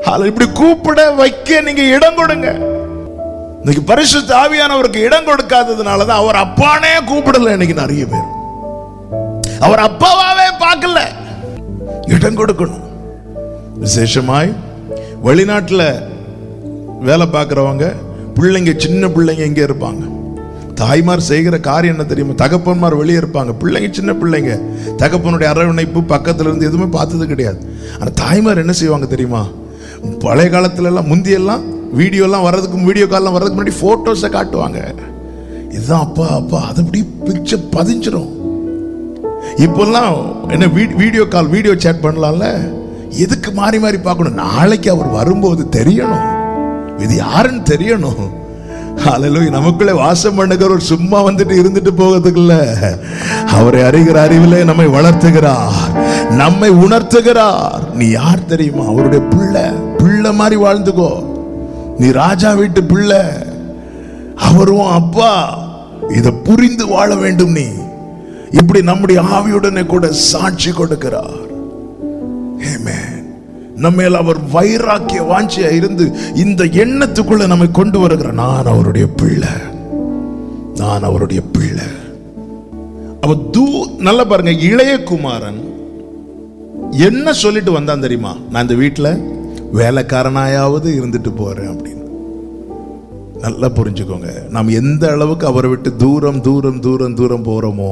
அல்ல இப்படி கூப்பிட வைக்க நீங்க இடம் கொடுங்க இன்னைக்கு பரிசுத்த ஆவியானவருக்கு இடம் கொடுக்காததுனால தான் அவர் அப்பானே கூப்பிடல இன்னைக்கு நிறைய பேர் அவர் அப்பாவாவே பார்க்கல இடம் கொடுக்கணும் விசேஷமாய் வெளிநாட்டுல வேலை பார்க்குறவங்க பிள்ளைங்க சின்ன பிள்ளைங்க இங்கே இருப்பாங்க தாய்மார் செய்கிற காரியம் என்ன தெரியுமா தகப்பன்மார் வெளியே இருப்பாங்க பிள்ளைங்க சின்ன பிள்ளைங்க தகப்பனுடைய அரவணைப்பு பக்கத்துல இருந்து எதுவுமே பார்த்தது கிடையாது ஆனால் தாய்மார் என்ன செய்வாங்க தெரியுமா பழைய காலத்துல எல்லாம் முந்தியெல்லாம் வீடியோலாம் வர்றதுக்கு வீடியோ கால்லாம் வர்றதுக்கு முன்னாடி ஃபோட்டோஸை காட்டுவாங்க இதுதான் அப்பா அப்பா அது அப்படி பிக்சர் பதிஞ்சிரும் இப்போல்லாம் என்ன வீ- வீடியோ கால் வீடியோ சேட் பண்ணலாம்ல எதுக்கு மாறி மாறி பார்க்கணும் நாளைக்கு அவர் வரும்போது தெரியணும் இது யாருன்னு தெரியணும் ஹalleluya நமக்குள்ளே வாசம் பண்ணுகிறவர் சும்மா வந்துட்டு இருந்துட்டு போகிறதுக்குள்ள அவரை அறிகிற அறிவிலே நம்மை வளர்த்துகிறார் நம்மை உணர்த்துகிறார் நீ யார் தெரியுமா அவருடைய பிள்ளை பிள்ளை மாதிரி வாழ்ந்துக்கோ நீ ராஜா வீட்டு பிள்ளை அவரும் அப்பா இதை புரிந்து வாழ வேண்டும் நீ இப்படி நம்முடைய ஆவியுடனே கூட சாட்சி கொடுக்கிறார் Amen. நம்மேல் அவர் வைராக்கிய வாஞ்சியா இருந்து இந்த எண்ணத்துக்குள்ள நம்மை கொண்டு வருகிறார் நான் அவருடைய பிள்ளை நான் அவருடைய பிள்ளை அவ தூ நல்லா பாருங்க இளைய குமாரன் என்ன சொல்லிட்டு வந்தான் தெரியுமா நான் இந்த வீட்டுல வேலைக்காரனாயாவது இருந்துட்டு போறேன் அப்படின்னு நல்லா புரிஞ்சுக்கோங்க நாம் எந்த அளவுக்கு அவரை விட்டு தூரம் தூரம் தூரம் தூரம் போறோமோ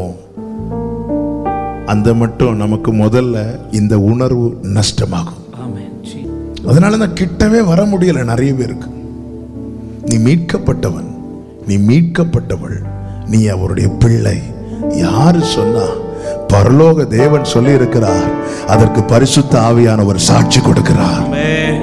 அந்த மட்டும் நமக்கு முதல்ல இந்த உணர்வு நஷ்டமாகும் Amen. Jesus. அதனால தான் கிட்டவே வர முடியல நிறைய பேருக்கு நீ மீட்கப்பட்டவன் நீ மீட்கப்பட்டவள் நீ அவருடைய பிள்ளை யாரு சொன்னா பரலோக தேவன் சொல்லி இருக்கிறார் அதற்கு பரிசுத்த ஆவியானவர் சாட்சி கொடுக்கிறார் Amen.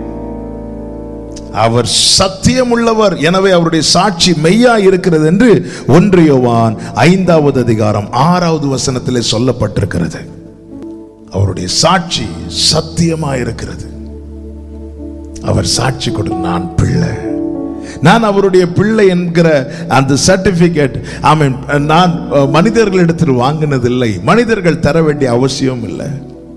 அவர் சத்தியம் உள்ளவர் எனவே அவருடைய சாட்சி மெய்யா இருக்கிறது என்று ஒன்று யோவான் ஐந்தாவது அதிகாரம் ஆறாவது வசனத்திலே சொல்லப்பட்டிருக்கிறது அவருடைய சாட்சி சத்தியமா இருக்கிறது அவர் சாட்சி கொடு நான் பிள்ளை நான் அவருடைய பிள்ளை என்கிற அந்த சர்டிபிகேட் ஐ மீன் நான் அஹ், மனிதர்களிடத்தில் வாங்கினதில்லை மனிதர்கள் தர வேண்டிய அவசியம் இல்லை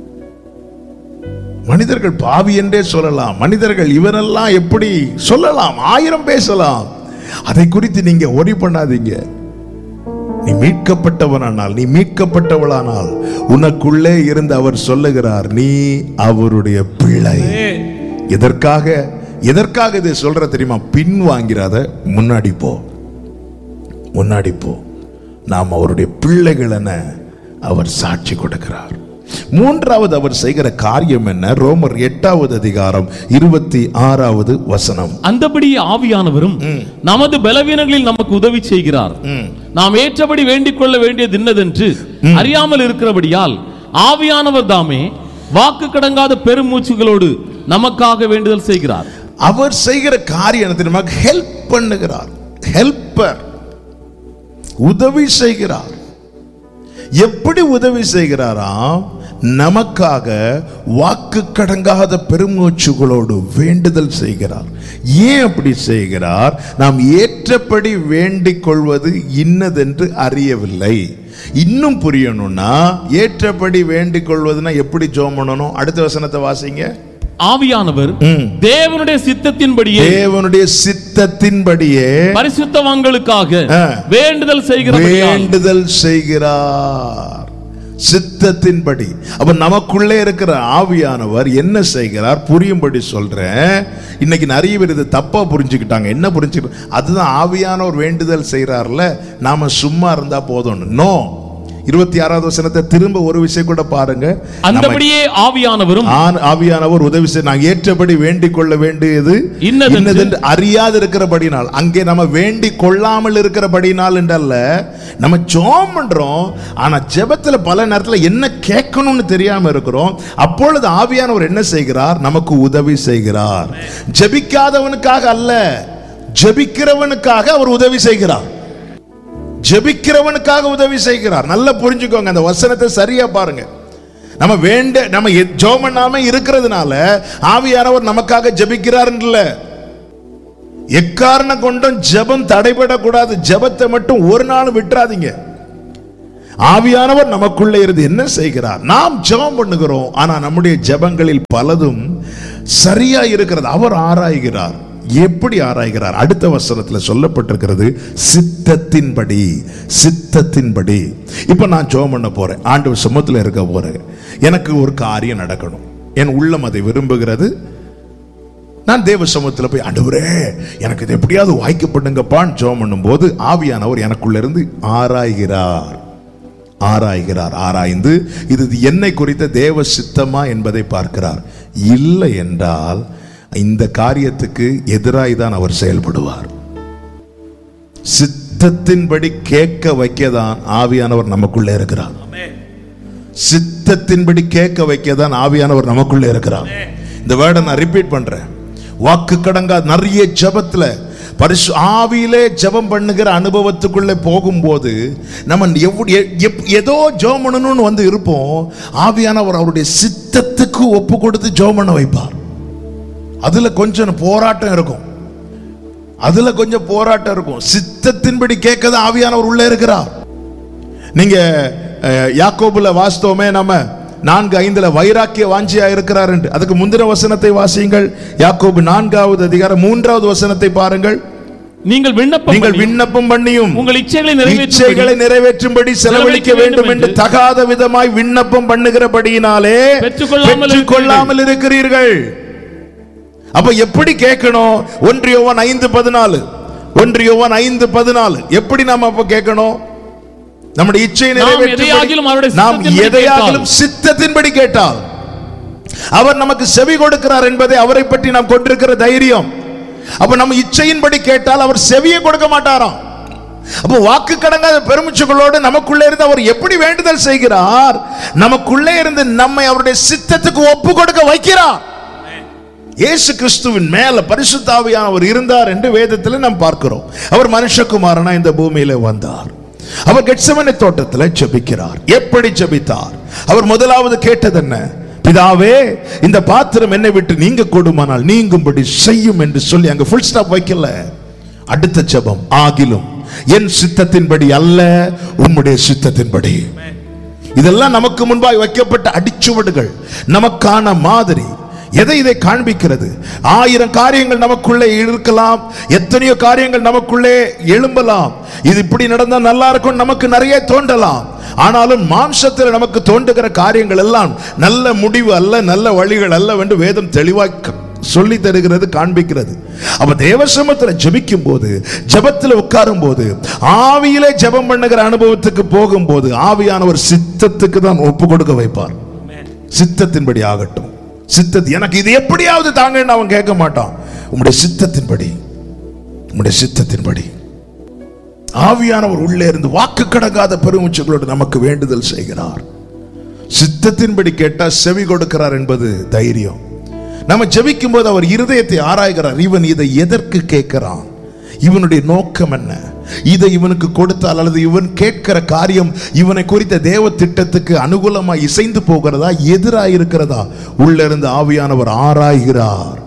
மனிதர்கள் பாவி என்றே சொல்லலாம் மனிதர்கள் இவரெல்லாம் எப்படி சொல்லலாம் ஆயிரம் பேசலாம் அதை குறித்து நீங்க ஒரி பண்ணாதீங்க நீ மீட்கப்பட்டவனானால் நீ மீட்கப்பட்டவளானால் உனக்குள்ளே இருந்து அவர் சொல்லுகிறார் நீ அவருடைய பிள்ளை எதற்காக எதற்காக இதை சொல்ற தெரியுமா பின் வாங்கிறாத முன்னாடி போ முன்னாடி போ நாம் அவருடைய பிள்ளைகள் என அவர் சாட்சி கொடுக்கிறார் மூன்றாவது அவர் செய்கிற காரியம் என்ன ரோமர் எட்டாவது அதிகாரம் இருபத்தி ஆறாவது வசனம் அந்தபடி ஆவியானவரும் நமது பலவீனங்களில் நமக்கு உதவி செய்கிறார் நாம் ஏற்றபடி வேண்டிக் கொள்ள வேண்டியது இன்னதென்று அறியாமல் இருக்கிறபடியால் ஆவியானவர் தாமே வாக்கு கடங்காத பெருமூச்சுகளோடு நமக்காக வேண்டுதல் செய்கிறார் அவர் செய்கிற காரியம் என்ன தெரியுமா ஹெல்ப் பண்ணுகிறார் ஹெல்ப்பர் உதவி செய்கிறார் எப்படி உதவி செய்கிறாராம் நமக்காக வாக்கு கடங்காத பெருமூச்சுகளோடு வேண்டுதல் செய்கிறார் ஏன் அப்படி செய்கிறார் நாம் ஏற்றபடி வேண்டிக் கொள்வது இன்னதென்று அறியவில்லை இன்னும் புரியணும்னா ஏற்றபடி வேண்டிக் கொள்வதுன்னா எப்படி ஜோம் பண்ணணும் அடுத்த வசனத்தை வாசிங்க ஆவியானவர் தேவனுடைய சித்தத்தின்படியே தேவனுடைய சித்தத்தின்படியே பரிசுத்தவான்களுக்காக ஆ. வேண்டுதல் செய்கிறபடியால் வேண்டுதல் செய்கிறார் சித்தத்தின்படி அப்ப நமக்குள்ளே இருக்கிற ஆவியானவர் என்ன செய்கிறார் புரியும்படி சொல்றேன் இன்னைக்கு நிறைய பேர் இதை தப்பா புரிஞ்சுக்கிட்டாங்க என்ன புரிஞ்சுக்கிட்டு அதுதான் ஆவியானவர் வேண்டுதல் செய்கிறார்ல நாம சும்மா இருந்தா போதும் நோ இருபத்தி ஆறாவது வசனத்தை திரும்ப ஒரு விஷயம் கூட பாருங்க நம்ம அந்தபடியே ஆவியானவரும் ஆண் ஆவியானவர் உதவி செய்ய நான் ஏற்றபடி வேண்டிக் கொள்ள வேண்டியது இன்னதென்று இன்னதென்று அறியாது இருக்கிறபடினால் அங்கே நம்ம வேண்டிக் கொள்ளாமல் இருக்கிறபடினால் என்றல்ல நம்ம ஜெபம் பண்றோம் ஆனா ஜெபத்துல பல நேரத்துல என்ன கேட்கணும்னு தெரியாம இருக்கிறோம் அப்பொழுது ஆவியானவர் என்ன செய்கிறார் நமக்கு உதவி செய்கிறார் ஜெபிக்காதவனுக்காக அல்ல ஜெபிக்கிறவனுக்காக அவர் உதவி செய்கிறார் ஜெபிக்கிறவனுக்காக உதவி செய்கிறார் நல்லா புரிஞ்சுக்கோங்க அந்த வசனத்தை சரியா பாருங்க நம்ம வேண்ட நம்ம எ- ஜெபம் பண்ணாம இருக்கிறதுனால ஆவியானவர் நமக்காக ஜெபிக்கிறார் இல்ல எக்காரணம் கொண்டும் ஜெபம் தடைபடக்கூடாது ஜெபத்தை மட்டும் ஒரு நாள் விட்டுறாதீங்க ஆவியானவர் நமக்குள்ளே இருந்து என்ன செய்கிறார் நாம் ஜெபம் பண்ணுகிறோம் ஆனா நம்முடைய ஜெபங்களில் பலதும் சரியா இருக்கிறது அவர் ஆராய்கிறார் எப்படி ஆராய்கிறார் அடுத்த வசனத்துல சொல்லப்பட்டிருக்கிறது சித்தத்தின்படி சித்தத்தின்படி இப்ப நான் ஜோம் பண்ண போறேன் ஆண்டவர் சுமத்துல இருக்க போறேன் எனக்கு ஒரு காரியம் நடக்கணும் என் உள்ளம் அதை விரும்புகிறது நான் தேவ சமூகத்தில் போய் ஆண்டவரே எனக்கு இது எப்படியாவது வாய்க்கப்படுங்கப்பான்னு ஜெபம் பண்ணும்போது ஆவியானவர் எனக்குள்ள இருந்து ஆராய்கிறார் ஆராய்கிறார் ஆராய்ந்து இது என்னை குறித்த தேவ சித்தமா என்பதை பார்க்கிறார் இல்லை என்றால் இந்த காரியத்துக்கு எதிராய் தான் அவர் செயல்படுவார் சித்தத்தின்படி கேட்க வைக்கதான் ஆவியானவர் நமக்குள்ளே இருக்கிறார் சித்தத்தின்படி கேட்க வைக்கதான் ஆவியானவர் நமக்குள்ளே இருக்கிறார் இந்த வேர்டை நான் ரிப்பீட் பண்றேன் வாக்கு கடங்கா நிறைய ஜெபத்துல பரிசு ஆவியிலே ஜெபம் பண்ணுகிற அனுபவத்துக்குள்ளே போகும்போது நம்ம எவ்வ- எ- எப்- ஏதோ ஜெபம் பண்ணணும்னு வந்து இருப்போம் ஆவியானவர் அவருடைய சித்தத்துக்கு ஒப்பு கொடுத்து ஜெபம் பண்ண வைப்பார் அதுல கொஞ்சம் போராட்டம் இருக்கும் அதுல கொஞ்சம் போராட்டம் இருக்கும் சித்தத்தின்படி கேட்கதான் ஆவியானவர் உள்ளே இருக்கிறார் நீங்க அஹ், யாக்கோபுல வாஸ்தவமே நம்ம நான்கு ஐந்துல வைராக்கிய வாஞ்சியா இருக்கிறார் என்று அதுக்கு முந்தின வசனத்தை வாசியுங்கள் யாக்கோபு நான்காவது அதிகாரம் மூன்றாவது வசனத்தை பாருங்கள் நீங்கள் விண்ணப்பம் நீங்கள் பண்ணி விண்ணப்பம் பண்ணியும் உங்கள் இச்சைகளை இச்சைகளை நிறைவேற்றும்படி நிறைவேற்றும்படி செலவழிக்க வேண்டும் என்று தகாத விதமாய் விண்ணப்பம் பண்ணுகிறபடியினாலே பெற்றுக்கொள்ளாமல் பெற்றுக்கொள்ளாமல் இருக்கிறீர்கள் அப்ப எப்படி கேட்கணும் ஒன்று யோவான் ஐந்து பதினாலு ஒன்று யோவான் ஐந்து பதினாலு எப்படி நாம அப்ப கேட்கணும் நம்முடைய இச்சை நாம் எதையாகிலும் அவருடைய நாம் சித்தத்தின்படி எதையாகிலும் சித்தத்தின்படி கேட்டால் அவர் நமக்கு செவி கொடுக்கிறார் என்பதை அவரை பற்றி நாம் கொண்டிருக்கிற தைரியம் அப்ப நம்ம இச்சையின்படி கேட்டால் அவர் செவியை கொடுக்க மாட்டாராம் அப்போ வாக்கு கடங்காத பெருமிச்சுகளோடு நமக்குள்ளே இருந்து அவர் எப்படி வேண்டுதல் செய்கிறார் நமக்குள்ளே இருந்து நம்மை அவருடைய சித்தத்துக்கு ஒப்பு கொடுக்க வைக்கிறார் இயேசு கிறிஸ்துவின் மேல பரிசுத்தாவியானவர் இருந்தார் என்று வேதத்தில் நாம் பார்க்கிறோம் அவர் மனுஷகுமாரனா இந்த பூமியில வந்தார் அவர் கெட்சமனை தோட்டத்தில் ஜெபிக்கிறார் எப்படி ஜெபித்தார் அவர் முதலாவது கேட்டது என்ன பிதாவே இந்த பாத்திரம் என்னை விட்டு நீங்க கொடுமானால் நீங்கும்படி செய்யும் என்று சொல்லி அங்க ஃபுல் ஸ்டாப் வைக்கல அடுத்த ஜெபம் ஆகிலும் என் சித்தத்தின்படி அல்ல உம்முடைய சித்தத்தின்படி இதெல்லாம் நமக்கு முன்பாய் வைக்கப்பட்ட அடிச்சுவடுகள் நமக்கான மாதிரி எதை இதை காண்பிக்கிறது ஆயிரம் காரியங்கள் நமக்குள்ளே இருக்கலாம் எத்தனையோ காரியங்கள் நமக்குள்ளே எழும்பலாம் இது இப்படி நடந்தா நல்லா இருக்கும் நமக்கு நிறைய தோன்றலாம் ஆனாலும் மாம்சத்தில் நமக்கு தோன்றுகிற காரியங்கள் எல்லாம் நல்ல முடிவு அல்ல நல்ல வழிகள் அல்ல என்று வேதம் தெளிவாய் சொல்லி தருகிறது காண்பிக்கிறது அப்ப தேவசமத்துல ஜெபிக்கும் போது ஜெபத்துல உட்காரும் போது ஆவியிலே ஜெபம் பண்ணுகிற அனுபவத்துக்கு போகும்போது ஆவியானவர் சித்தத்துக்கு தான் ஒப்பு கொடுக்க வைப்பார் சித்தத்தின்படி ஆகட்டும் சித்தத்து எனக்கு இது எப்படியாவது தாங்கன்னு அவன் கேட்க மாட்டான் உம்முடைய சித்தத்தின்படி உம்முடைய சித்தத்தின்படி ஆவியானவர் உள்ளே இருந்து வாக்கு கடங்காத பெருமூச்சுகளோடு நமக்கு வேண்டுதல் செய்கிறார் சித்தத்தின்படி கேட்டா செவி கொடுக்கிறார் என்பது தைரியம் நம்ம ஜெபிக்கும் போது அவர் இருதயத்தை ஆராய்கிறார் இவன் இதை எதற்கு கேட்கிறான் இவனுடைய நோக்கம் என்ன இதை இவனுக்கு கொடுத்தால் அல்லது இவன் கேட்கிற காரியம் இவனை குறித்த தேவ திட்டத்துக்கு அனுகூலமா இசைந்து போகிறதா எதிராக இருக்கிறதா உள்ள இருந்து ஆவியானவர் ஆராய்கிறார்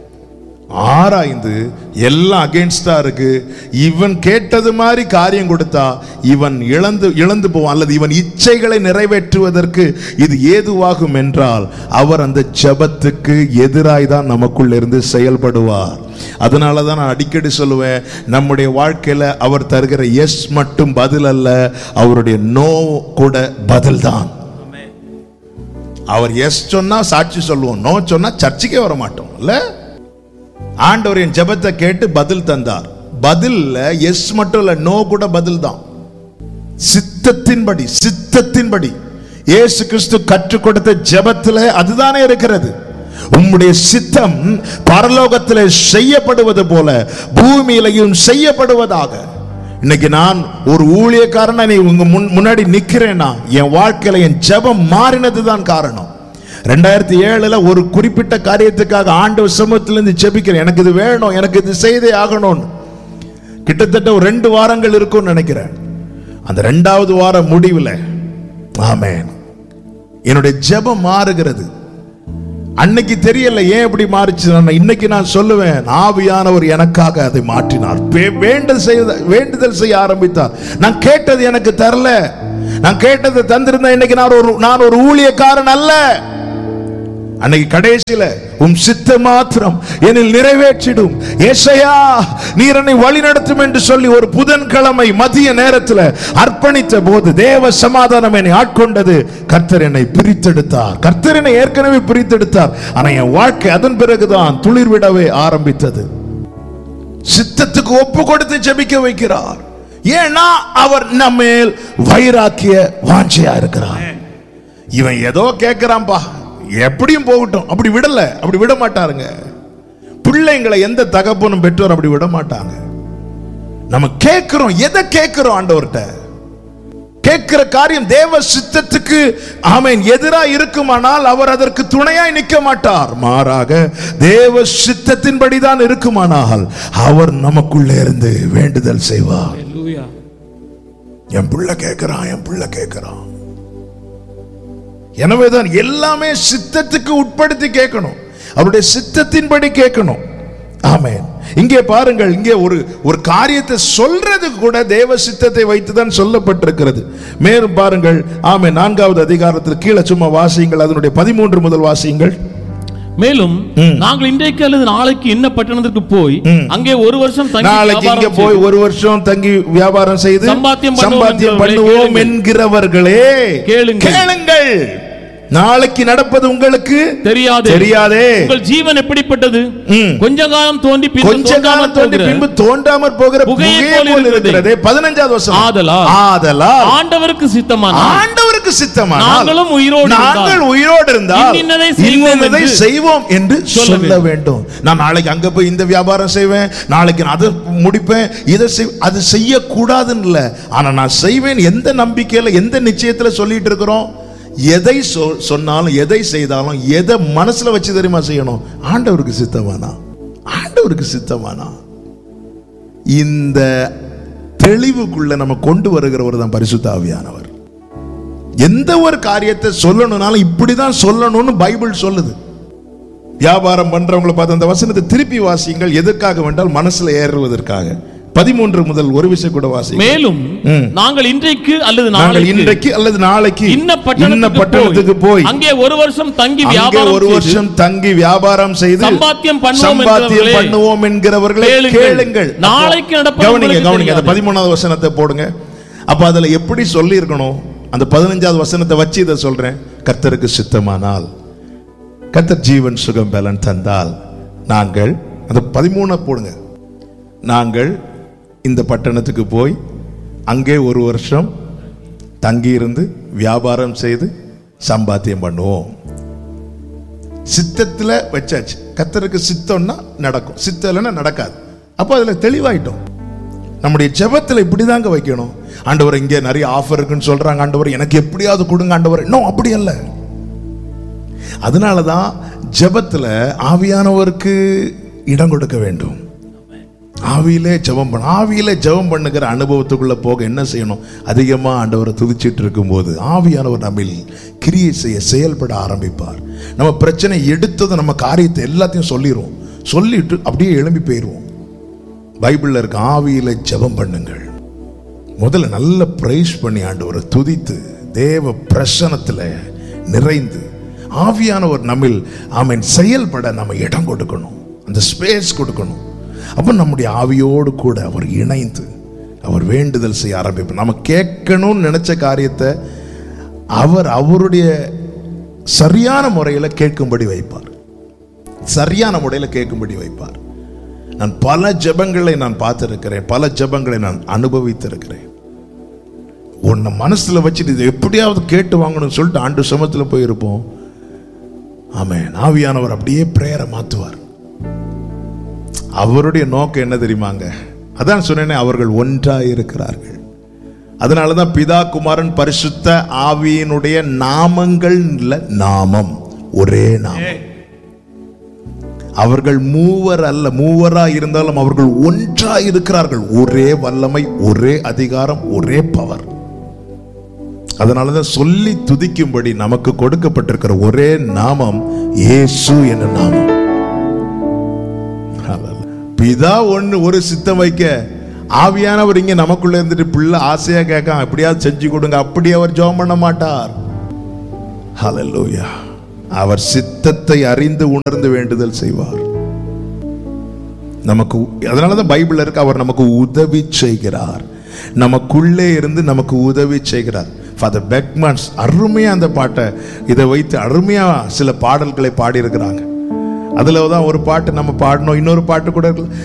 ஆராய்ந்து எல்லாம் அகேன்ஸ்டா இருக்கு இவன் கேட்டது மாதிரி காரியம் கொடுத்தா இவன் இழந்து இழந்து போவான் அல்லது இவன் இச்சைகளை நிறைவேற்றுவதற்கு இது ஏதுவாகும் என்றால் அவர் அந்த ஜெபத்துக்கு எதிராய் தான் நமக்குள்ள இருந்து செயல்படுவார் அதனால தான் நான் அடிக்கடி சொல்லுவேன் நம்முடைய வாழ்க்கையில அவர் தருகிற எஸ் மட்டும் பதில் அல்ல அவருடைய நோ கூட பதில் தான் அவர் எஸ் சொன்னா சாட்சி சொல்லுவோம் நோ சொன்னா சர்ச்சுக்கே வர மாட்டோம் இல்ல ஆண்டவர் என் ஜெபத்தை கேட்டு பதில் தந்தார் பதில்ல எஸ் மட்டும் இல்ல நோ கூட பதில் தான் சித்தத்தின்படி சித்தத்தின்படி இயேசு கிறிஸ்து கற்றுக் கொடுத்த ஜெபத்துல அதுதானே இருக்கிறது உம்முடைய சித்தம் பரலோகத்திலே செய்யப்படுவது போல பூமியிலையும் செய்யப்படுவதாக இன்னைக்கு நான் ஒரு ஊழியக்காரனா நீ உங்க முன் முன்னாடி நிக்கிறேன்னா என் வாழ்க்கையில என் ஜெபம் மாறினது தான் காரணம் ரெண்டாயிரத்தி ஏழுல ஒரு குறிப்பிட்ட காரியத்துக்காக ஆண்டவர் சமூகத்திலிருந்து ஜெபிக்கிறேன் எனக்கு இது வேணும் எனக்கு இது செய்தே ஆகணும்னு கிட்டத்தட்ட ஒரு ரெண்டு வாரங்கள் இருக்கும்னு நினைக்கிறேன் அந்த ரெண்டாவது வார முடிவுல ஆமென் என்னுடைய ஜெபம் மாறுகிறது அன்னைக்கு தெரியல ஏன் இப்படி மாறிச்சு நான் இன்னைக்கு நான் சொல்லுவேன் ஆவியானவர் எனக்காக அதை மாற்றினார் வே- வேண்டல் செய்ய வேண்டுதல் செய்ய ஆரம்பித்தார் நான் கேட்டது எனக்கு தரல நான் கேட்டதை தந்திருந்தா இன்னைக்கு நான் ஒரு நான் ஒரு ஊழியக்காரன் அல்ல அன்னைக்கு கடைசியில உம் சித்த மாத்திரம் என்னில் நிறைவேற்றிடும் ஏசையா நீர் என்னை வழி நடத்தும் என்று சொல்லி ஒரு புதன்கிழமை மதிய நேரத்தில் அர்ப்பணித்த போது தேவ சமாதானம் என்னை ஆட்கொண்டது கர்த்தர் என்னை பிரித்தெடுத்தார் கர்த்தர் என்னை ஏற்கனவே பிரித்தெடுத்தார் ஆனா என் வாழ்க்கை அதன் பிறகுதான் துளிர் விடவே ஆரம்பித்தது சித்தத்துக்கு ஒப்பு கொடுத்து ஜெபிக்க வைக்கிறார் ஏன்னா அவர் நம்மேல் வைராக்கிய வாஞ்சையா இருக்கிறார் இவன் ஏதோ கேட்கிறான்பா எப்படியும் போகட்டும் அப்படி விடல அப்படி விட மாட்டாருங்க பிள்ளைங்களை எந்த தகப்பனும் பெற்றோர் அப்படி விட மாட்டாங்க நம்ம கேட்கிறோம் எதை கேட்கிறோம் ஆண்டவர்கிட்ட கேட்கிற காரியம் தேவ சித்தத்துக்கு ஆமென் எதிராக இருக்குமானால் அவர் அதற்கு துணையாய் நிற்க மாட்டார் மாறாக தேவ சித்தத்தின்படிதான் இருக்குமானால் அவர் நமக்குள்ளே இருந்து வேண்டுதல் செய்வார் Hallelujah. என் பிள்ளை கேட்கிறான் என் பிள்ளை கேட்கிறான் எனவேதான் எல்லாமே சித்தத்துக்கு உட்படுத்தி கேட்கணும் அவருடைய சித்தத்தின்படி கேட்கணும் ஆமென் இங்கே பாருங்கள் இங்கே ஒரு ஒரு காரியத்தை சொல்றது கூட தேவ சித்தத்தை வைத்துதான் சொல்லப்பட்டிருக்கிறது மேலும் பாருங்கள் ஆமே நான்காவது அதிகாரத்தில் கீழே சும்மா வாசியுங்கள் அதனுடைய பதிமூன்று முதல் வாசியுங்கள் மேலும் நாங்கள் இன்றைக்கு அல்லது நாளைக்கு இன்ன பட்டணத்திற்கு போய் அங்கே ஒரு வருஷம் தங்கி நாளைக்கு இங்க வியாபாரம் போய் செய்து ஒரு வருஷம் தங்கி வியாபாரம் செய்து சம்பாத்தியம் பண்ணுவோம் சம்பாத்தியம் என்கிறவர்களே பண்ணுவோம் என்கிறவர்களே கேளுங்கள். கேளுங்கள் நாளைக்கு நடப்பது உங்களுக்கு தெரியாது தெரியாதே உங்கள் ஜீவன் எப்படிப்பட்டது ம். கொஞ்ச காலம் தோண்டி பின்பு கொஞ்ச தோன்றாமல் காலம் தோண்டி போகிற பின்பு தோன்றாமற் போகிற புகையை புகையை போல் போல் இருக்கிறது. இருக்கிறது பதினஞ்சாவது வருஷம் ஆதலால் ஆதலால் ஆண்டவருக்கு சித்தமானால் ஆண்டவருக்கு சித்தமானால் நாங்களும் உயிரோடு நாங்கள் இருந்தால் உயிரோடு இருந்தால் இன்னின்னதை செய்வோம் இன்னின்னதை என்று செய்வோம் என்று சொல்ல சொல்ல வேண்டும் நான் நாளைக்கு அங்க போய் இந்த வியாபாரம் செய்வேன் நாளைக்கு நான் அதை முடிப்பேன் இதை செய் அது செய்யக்கூடாதுன்னு இல்லை ஆனா நான் செய்வேன் எந்த நம்பிக்கையில எந்த நிச்சயத்துல சொல்லிட்டு இருக்கிறோம் எதை சொ- சொன்னாலும் எதை செய்தாலும் எதை மனசுல வச்சு தெரியுமா செய்யணும் ஆண்டவருக்கு சித்தமானா ஆண்டவருக்கு சித்தமானா இந்த தெளிவுக்குள்ள நம்ம கொண்டு வருகிறவர் தான் பரிசுத்த ஆவியானவர் எந்த ஒரு காரியத்தை சொல்லணும்னாலும் இப்படிதான் சொல்லணும்னு பைபிள் சொல்லுது வியாபாரம் பண்றவங்களை பார்த்து அந்த வசனத்தை திருப்பி வாசியுங்கள் எதற்காக வேண்டால் மனசுல ஏறுவதற்காக பதிமூன்று முதல் ஒரு விஷயம் கூட வாசி மேலும் ம். நாங்கள் இன்றைக்கு அல்லது நாங்கள் நாளைக்கு இன்றைக்கு அல்லது நாளைக்கு இன்ன இன்ன பட்டணத்துக்கு பட்டணத்துக்கு போய் அங்கே ஒரு வருஷம் தங்கி அங்கே வியாபாரம் ஒரு செய்து வருஷம் தங்கி வியாபாரம் செய்து சம்பாத்தியம் பண்ணுவோம் சம்பாத்தியம் என்கிறவர்களே, பண்ணுவோம் என்கிறவர்களை கேளுங்கள். கேளுங்கள் நாளைக்கு நடப்பது கவனிங்க உங்களுக்கு கவனிங்க அந்த தெரியாது. பதிமூணாவது வசனத்தை போடுங்க அப்ப அதுல எப்படி சொல்லி இருக்கணும் அந்த பதினஞ்சாவது வசனத்தை வச்சு இதை சொல்றேன் கர்த்தருக்கு சித்தமானால் கர்த்தர் ஜீவன் சுகம் பலன் தந்தால் நாங்கள் அந்த பதிமூணை போடுங்க நாங்கள் இந்த பட்டணத்துக்கு போய் அங்கே ஒரு வருஷம் தங்கியிருந்து வியாபாரம் செய்து சம்பாத்தியம் பண்ணுவோம் சித்தத்துல வச்சாச்சு கர்த்தருக்கு சித்தம்னா நடக்கும் சித்தம் இல்லைன்னா நடக்காது அப்போ அதுல தெளிவாயிட்டோம் நம்முடைய ஜெபத்துல இப்படிதாங்க வைக்கணும் ஆண்டவர் இங்கே நிறைய ஆஃபர் இருக்குன்னு சொல்றாங்க ஆண்டவர் எனக்கு எப்படியாவது கொடுங்க ஆண்டவர் இன்னும் அப்படி அல்ல அதனால தான் ஜெபத்துல ஆவியானவருக்கு இடம் கொடுக்க வேண்டும் ஆவியிலே ஜெபம் பண்ண ஆவியிலே ஜெபம் பண்ணுகிற அனுபவத்துக்குள்ள போக என்ன செய்யணும் அதிகமா ஆண்டவரை துதிச்சிட்டு இருக்கும்போது ஆவியானவர் நம்மில் கிரியை செய்ய செயல்பட ஆரம்பிப்பார் நம்ம பிரச்சனை எடுத்தது நம்ம காரியத்தை எல்லாத்தையும் சொல்லிடுவோம் சொல்லிட்டு அப்படியே எழும்பி போயிடுவோம் பைபிள்ல இருக்க ஆவியில ஜெபம் பண்ணுங்கள் முதல்ல நல்ல பிரைஸ் பண்ணி ஆண்டவரை துதித்து தேவ பிரசனத்துல நிறைந்து ஆவியானவர் நம்மில் ஆமென் செயல்பட நம்ம இடம் கொடுக்கணும் அந்த ஸ்பேஸ் கொடுக்கணும் அப்போ நம்முடைய ஆவியோடு கூட அவர் இணைந்து அவர் வேண்டுதல் செய்ய ஆரம்பிப்பார் நம்ம கேட்கணும்னு நினைச்ச காரியத்தை அவர் அவருடைய சரியான முறையில் கேட்கும்படி வைப்பார் சரியான முறையில் கேட்கும்படி வைப்பார் நான் பல ஜெபங்களை நான் பார்த்திருக்கிறேன் பல ஜெபங்களை நான் அனுபவித்திருக்கிறேன் உன்னை மனசுல வச்சுட்டு இதை எப்படியாவது கேட்டு வாங்கணும்னு சொல்லிட்டு ஆண்டு சமத்துல போயிருப்போம் ஆமென் ஆவியானவர் அப்படியே பிரேயரை மாத்துவார் அவருடைய நோக்கம் என்ன தெரியுமாங்க அதான் சொன்னேனே அவர்கள் ஒன்றாய் இருக்கிறார்கள் அதனால தான் பிதா குமாரன் பரிசுத்த ஆவியினுடைய நாமங்கள் இல்ல நாமம் ஒரே நாமம் அவர்கள் மூவர் அல்ல மூவரா இருந்தாலும் அவர்கள் ஒன்றா இருக்கிறார்கள் ஒரே வல்லமை ஒரே அதிகாரம் ஒரே பவர் அதனாலதான் சொல்லி துதிக்கும்படி நமக்கு கொடுக்கப்பட்டிருக்கிற ஒரே நாமம் இயேசு என்ற நாமம் Hallelujah. பிதா ஒண்ணு ஒரு சித்தம் வைக்க ஆவியானவர் இங்க நமக்குள்ள இருந்துட்டு பிள்ளை ஆசையா கேட்க எப்படியாவது செஞ்சு கொடுங்க அப்படி அவர் ஜெபம் பண்ண மாட்டார் ஹalleluya அவர் சித்தத்தை அறிந்து உணர்ந்து வேண்டுதல் செய்வார் நமக்கு அதனாலதான் பைபிள் இருக்கு அவர் நமக்கு உதவி செய்கிறார் நமக்குள்ளே இருந்து நமக்கு உதவி செய்கிறார் ஃபாதர் பெக்மன்ஸ் அருமையா அந்த பாட்டை இதை வைத்து அருமையா சில பாடல்களை பாடியிருக்கிறாங்க அதுல தான் ஒரு பாட்டு நம்ம பாடணும் இன்னொரு பாட்டு கூட இருக்கு